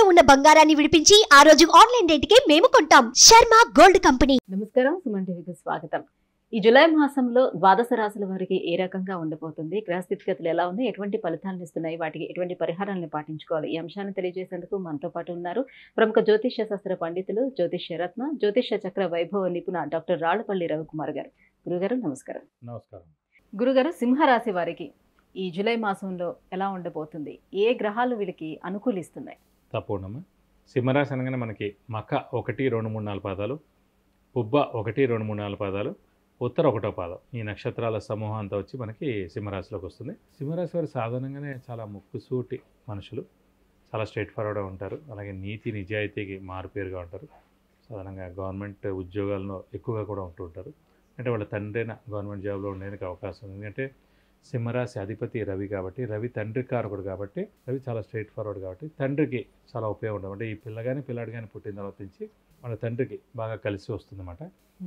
ఉన్న బంగారాన్ని విడిపించి ఆ రోజు ఆన్లైన్ రేటుకే మేము కొంటాం శర్మ గోల్డ్ కంపెనీ నమస్కారం సుమన్ టీవీకి స్వాగతం ఈ జూలై మాసంలో ద్వాదశ రాశుల వారికి ఏ రకంగా ఉండబోతుంది గ్రహ స్థితిగతులు ఎలా ఉన్నాయి ఎటువంటి ఫలితాలను ఇస్తున్నాయి వాటికి ఎటువంటి పరిహారాలను పాటించుకోవాలి ఈ అంశాన్ని తెలియజేసేందుకు మనతో పాటు ఉన్నారు ప్రముఖ జ్యోతిష్య శాస్త్ర పండితులు జ్యోతిష్య రత్న జ్యోతిష్య చక్ర వైభవ నిపుణ డాక్టర్ రాళ్లపల్లి రవికుమార్ గారు గురుగారు నమస్కారం నమస్కారం గురుగారు సింహరాశి వారికి ఈ జూలై మాసంలో ఎలా ఉండబోతుంది ఏ గ్రహాలు వీళ్ళకి అనుకూలిస్తున్నాయి తప్పకుండా సింహరాశి అనగానే మనకి మక ఒకటి రెండు మూడు నాలుగు పాదాలు పుబ్బ ఒకటి రెండు మూడు నాలుగు పాదాలు ఉత్తర ఒకటో పాదం ఈ నక్షత్రాల సమూహం అంతా వచ్చి మనకి సింహరాశిలోకి వస్తుంది సింహరాశి వారు సాధారణంగానే చాలా ముక్కుసూటి మనుషులు చాలా స్ట్రైట్ ఫార్వర్డ్గా ఉంటారు అలాగే నీతి నిజాయితీకి మారుపేరుగా ఉంటారు సాధారణంగా గవర్నమెంట్ ఉద్యోగాల్లో ఎక్కువగా కూడా ఉంటూ ఉంటారు అంటే వాళ్ళ తండ్రైన గవర్నమెంట్ జాబ్లో ఉండేందుకు అవకాశం ఉంది ఎందుకంటే సింహరాశి అధిపతి రవి కాబట్టి రవి తండ్రి కారకుడు కాబట్టి రవి చాలా స్ట్రైట్ ఫార్వర్డ్ కాబట్టి తండ్రికి చాలా ఉపయోగం అంటే ఈ పిల్ల కానీ పిల్లాడు కానీ పుట్టిన తర్వాత నుంచి వాళ్ళ తండ్రికి బాగా కలిసి వస్తుందన్నమాట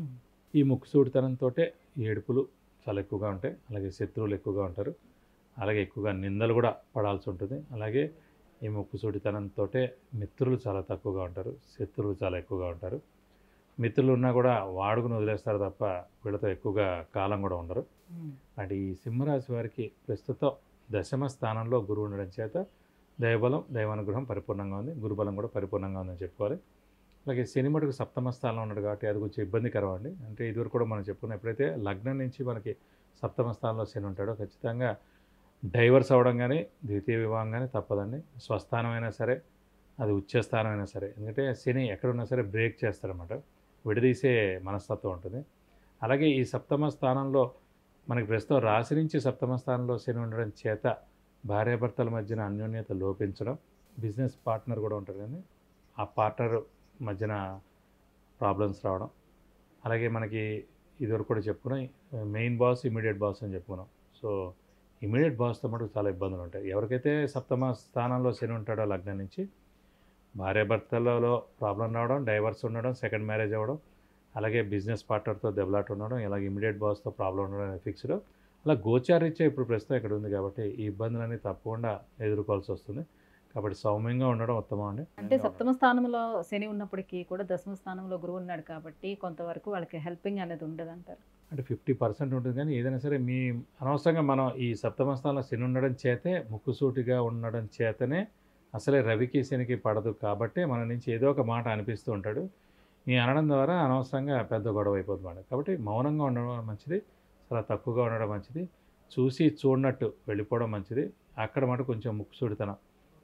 ఈ ముక్కుసూడితనంతో ఏడుపులు చాలా ఎక్కువగా ఉంటాయి అలాగే శత్రువులు ఎక్కువగా ఉంటారు అలాగే ఎక్కువగా నిందలు కూడా పడాల్సి ఉంటుంది అలాగే ఈ ముక్కుసూడితనంతో మిత్రులు చాలా తక్కువగా ఉంటారు శత్రువులు చాలా ఎక్కువగా ఉంటారు మిత్రులు ఉన్నా కూడా వాడుకుని వదిలేస్తారు తప్ప వీళ్ళతో ఎక్కువగా కాలం కూడా ఉండరు అంటే ఈ సింహరాశి వారికి ప్రస్తుతం దశమ స్థానంలో గురువు ఉండడం చేత దైవబలం దైవానుగ్రహం పరిపూర్ణంగా ఉంది గురుబలం కూడా పరిపూర్ణంగా ఉందని చెప్పుకోవాలి అలాగే శని మటుకు సప్తమ స్థానంలో ఉన్నాడు కాబట్టి అది కొంచెం ఇబ్బందికరం అండి అంటే ఇదివరకు కూడా మనం చెప్పుకున్నాం ఎప్పుడైతే లగ్నం నుంచి మనకి సప్తమ స్థానంలో శని ఉంటాడో ఖచ్చితంగా డైవర్స్ అవ్వడం కానీ ద్వితీయ వివాహం కానీ తప్పదండి స్వస్థానం అయినా సరే అది ఉచ్చస్థానం అయినా సరే ఎందుకంటే శని ఎక్కడున్నా సరే బ్రేక్ చేస్తాడనమాట విడదీసే మనస్తత్వం ఉంటుంది అలాగే ఈ సప్తమ స్థానంలో మనకి ప్రస్తుతం రాశి నుంచి సప్తమ స్థానంలో శని ఉండడం చేత భార్యాభర్తల మధ్యన అన్యోన్యత లోపించడం బిజినెస్ పార్ట్నర్ కూడా ఉంటారు కానీ ఆ పార్ట్నర్ మధ్యన ప్రాబ్లమ్స్ రావడం అలాగే మనకి ఇదివరకు కూడా చెప్పుకున్నాం మెయిన్ బాస్ ఇమీడియట్ బాస్ అని చెప్పుకున్నాం సో ఇమీడియట్ బాస్తో మటుకు చాలా ఇబ్బందులు ఉంటాయి ఎవరికైతే సప్తమ స్థానంలో శని ఉంటాడో లగ్నం నుంచి భార్యాభర్తలలో ప్రాబ్లం రావడం డైవర్స్ ఉండడం సెకండ్ మ్యారేజ్ అవ్వడం అలాగే బిజినెస్ పార్ట్నర్తో దెబ్బలాట ఉండడం ఇలాగ ఇమీడియట్ బాస్తో ప్రాబ్లం ఉండడం అనేది ఫిక్స్డ్ అలా గోచారీత్యా ఇప్పుడు ప్రస్తుతం ఇక్కడ ఉంది కాబట్టి ఈ ఇబ్బందులన్నీ తప్పకుండా ఎదుర్కోవాల్సి వస్తుంది కాబట్టి సౌమ్యంగా ఉండడం ఉత్తమం అండి అంటే సప్తమ స్థానంలో శని ఉన్నప్పటికీ కూడా దశమ స్థానంలో గురువు ఉన్నాడు కాబట్టి కొంతవరకు వాళ్ళకి హెల్పింగ్ అనేది ఉండదు అంటారు అంటే ఫిఫ్టీ పర్సెంట్ ఉంటుంది కానీ ఏదైనా సరే మీ అనవసరంగా మనం ఈ సప్తమ స్థానంలో శని ఉండడం చేతే ముక్కుసూటిగా ఉండడం చేతనే అసలే రవికి శనికి పడదు కాబట్టి మన నుంచి ఏదో ఒక మాట అనిపిస్తూ ఉంటాడు ఈ అనడం ద్వారా అనవసరంగా పెద్ద గొడవ అయిపోతుంది మేడం కాబట్టి మౌనంగా ఉండడం మంచిది చాలా తక్కువగా ఉండడం మంచిది చూసి చూడనట్టు వెళ్ళిపోవడం మంచిది అక్కడ మాట కొంచెం ముక్కుసూడితనం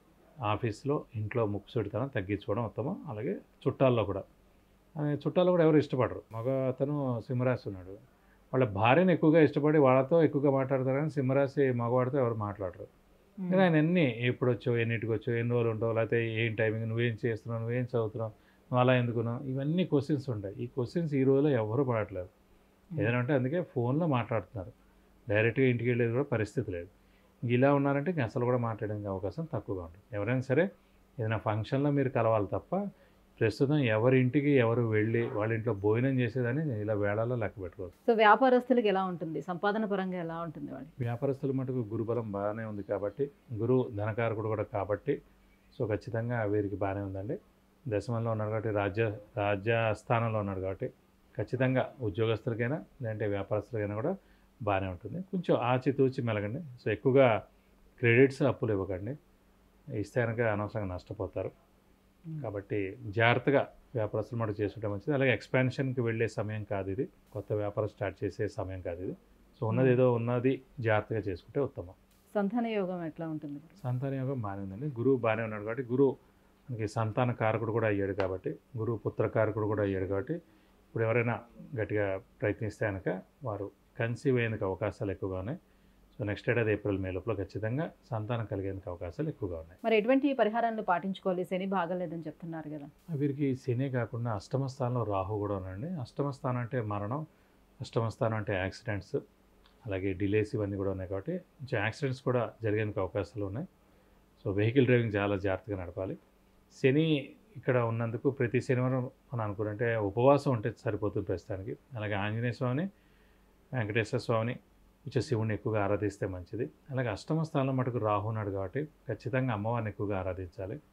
ఆఫీస్లో ఇంట్లో ముక్కుసూడితనం తగ్గించుకోవడం ఉత్తమం అలాగే చుట్టాల్లో కూడా ఆ, చుట్టాల్లో కూడా ఎవరు ఇష్టపడరు మగ అతను సింహరాశి ఉన్నాడు వాళ్ళ భార్యను ఎక్కువగా ఇష్టపడి వాళ్ళతో ఎక్కువగా మాట్లాడతారు కానీ సింహరాశి మగవాడితో ఎవరు మాట్లాడరు కానీ ఆయన ఎన్ని ఎప్పుడు వచ్చావు ఎన్నింటికి వచ్చావు ఎన్ని రోజులు ఉంటావు లేకపోతే ఏం టైమింగ్ నువ్వేం చేస్తున్నావు నువ్వేం చదువుతున్నావు నువ్వు అలా ఎందుకున్నావు ఇవన్నీ క్వశ్చన్స్ ఉంటాయి ఈ క్వశ్చన్స్ ఈ రోజులో ఎవరు పడట్లేదు ఏదైనా అంటే అందుకే ఫోన్లో మాట్లాడుతున్నారు డైరెక్ట్గా ఇంటికి వెళ్ళేది కూడా పరిస్థితి లేదు ఇంక ఇలా ఉన్నారంటే ఇంక అసలు కూడా మాట్లాడడానికి అవకాశం తక్కువగా ఉంటుంది ఎవరైనా సరే ఏదైనా ఫంక్షన్లో మీరు కలవాలి తప్ప ప్రస్తుతం ఎవరి ఇంటికి ఎవరు వెళ్ళి వాళ్ళ ఇంట్లో భోజనం చేసేదని ఇలా వేళల్లో లెక్క పెట్టుకోవచ్చు సో వ్యాపారస్తులకి ఎలా ఉంటుంది సంపాదన పరంగా ఎలా ఉంటుంది వాళ్ళకి వ్యాపారస్తుల మటుకు గురుబలం బాగానే ఉంది కాబట్టి గురువు ధనకారకుడు కూడా కాబట్టి సో ఖచ్చితంగా వీరికి బాగానే ఉందండి దశమంలో ఉన్నాడు కాబట్టి రాజ్య రాజ్య స్థానంలో ఉన్నాడు కాబట్టి ఖచ్చితంగా ఉద్యోగస్తులకైనా లేదంటే వ్యాపారస్తులకైనా కూడా బాగానే ఉంటుంది కొంచెం ఆచితూచి మెలగండి సో ఎక్కువగా క్రెడిట్స్ అప్పులు ఇవ్వకండి ఇస్తే కనుక అనవసరంగా నష్టపోతారు కాబట్టి జాగ్రత్తగా వ్యాపారస్తులు మటు చేసుకుంటే మంచిది అలాగే ఎక్స్పాన్షన్కి వెళ్ళే సమయం కాదు ఇది కొత్త వ్యాపారం స్టార్ట్ చేసే సమయం కాదు ఇది సో ఉన్నది ఏదో ఉన్నది జాగ్రత్తగా చేసుకుంటే ఉత్తమం సంతాన యోగం ఎట్లా ఉంటుంది సంతాన యోగం బాగానే ఉందండి గురువు బాగానే ఉన్నాడు కాబట్టి గురువు మనకి సంతాన కారకుడు కూడా అయ్యాడు కాబట్టి గురువు పుత్ర కారకుడు కూడా అయ్యాడు కాబట్టి ఇప్పుడు ఎవరైనా గట్టిగా ప్రయత్నిస్తే కనుక వారు కన్సీవ్ అయ్యేందుకు అవకాశాలు ఎక్కువగా ఉన్నాయి సో నెక్స్ట్ ఏడాది ఏప్రిల్ మే లోపల ఖచ్చితంగా సంతానం కలిగేందుకు అవకాశాలు ఎక్కువగా ఉన్నాయి మరి ఎటువంటి పరిహారాలను పాటించుకోవాలి శని బాగలేదని చెప్తున్నారు కదా వీరికి శనే కాకుండా అష్టమ స్థానంలో రాహు కూడా ఉన్నాడండి అష్టమ స్థానం అంటే మరణం అష్టమ స్థానం అంటే యాక్సిడెంట్స్ అలాగే డిలేస్ ఇవన్నీ కూడా ఉన్నాయి కాబట్టి కొంచెం యాక్సిడెంట్స్ కూడా జరిగేందుకు అవకాశాలు ఉన్నాయి సో వెహికల్ డ్రైవింగ్ చాలా జాగ్రత్తగా నడపాలి శని ఇక్కడ ఉన్నందుకు ప్రతి శనివారం మనం అనుకుంటే ఉపవాసం ఉంటే సరిపోతుంది ప్రస్తుతానికి అలాగే ఆంజనేయ స్వామిని వెంకటేశ్వర స్వామిని కొంచెం శివుని ఎక్కువగా ఆరాధిస్తే మంచిది అలాగే అష్టమ స్థానంలో మటుకు రాహు ఉన్నాడు కాబట్టి ఖచ్చితంగా అమ్మవారిని ఎక్కువగా ఆరాధించాలి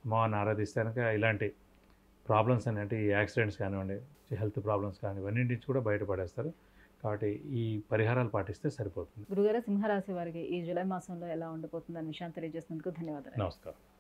అమ్మవారిని ఆరాధిస్తే కనుక ఇలాంటి ప్రాబ్లమ్స్ అనేవి ఈ యాక్సిడెంట్స్ కానివ్వండి హెల్త్ ప్రాబ్లమ్స్ కానీ ఇవన్నీ నుంచి కూడా బయటపడేస్తారు కాబట్టి ఈ పరిహారాలు పాటిస్తే సరిపోతుంది గురుగారు సింహరాశి వారికి ఈ జూలై మాసంలో ఎలా ఉండబోతుంది అనే విషయాన్ని తెలియజేసినందుకు ధన్యవాదాలు నమస్కారం